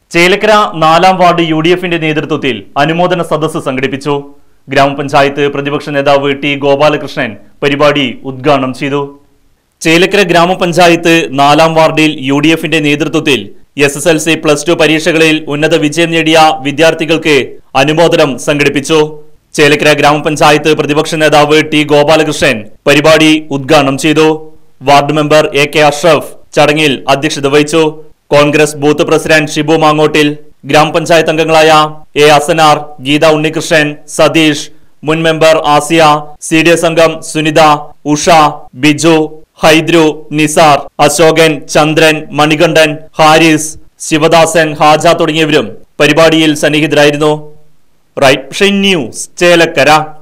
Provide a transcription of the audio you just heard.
ചേലക്കര നാലാം ward U D എഫിന്റെ നേതൃത്വത്തിൽ അനുമോദന സദസ്സ് സംഘടിപ്പിച്ചു ഗ്രാമപഞ്ചായത്ത് പ്രതിപക്ഷ നേതാവ് ടി ഗോപാലകൃഷ്ണൻ പരിപാടി ഉദ്ഘാടനം ചെയ്തു ചേലക്കര ഗ്രാമപഞ്ചായത്ത് നാലാം വാർഡിൽ യു ഡി എഫിന്റെ നേതൃത്വത്തിൽ S S L C plus two പരീക്ഷകളിൽ ഉന്നത വിജയം നേടിയ വിദ്യാർത്ഥികൾക്ക് അനുമോദനം സംഘടിപ്പിച്ചു ചേലക്കര ഗ്രാമപഞ്ചായത്ത് പ്രതിപക്ഷ നേതാവ് ടി ഗോപാലകൃഷ്ണൻ പരിപാടി ഉദ്ഘാടനം ചെയ്തു വാർഡ് മെമ്പർ എ കെ അഷ്റഫ് ചടങ്ങിൽ അധ്യക്ഷത വഹിച്ചു കോൺഗ്രസ് ബൂത്ത് പ്രസിഡന്റ് ഷിബു മാങ്ങോട്ടിൽ ഗ്രാമപഞ്ചായത്ത് അംഗങ്ങളായ എ അസനാർ ഗീത ഉണ്ണികൃഷ്ണൻ സതീഷ് മുൻ member Asiya C D S അംഗം സുനിത ഉഷ ബിജു ഹൈദ്രു നിസാർ അശോകൻ ചന്ദ്രൻ മണികണ്ഠൻ ഹാരിസ് ശിവദാസൻ ഹാജ തുടങ്ങിയവരും പരിപാടിയിൽ സന്നിഹിതരായിരുന്നു റൈറ്റ് ന്യൂസ് ചേലക്കര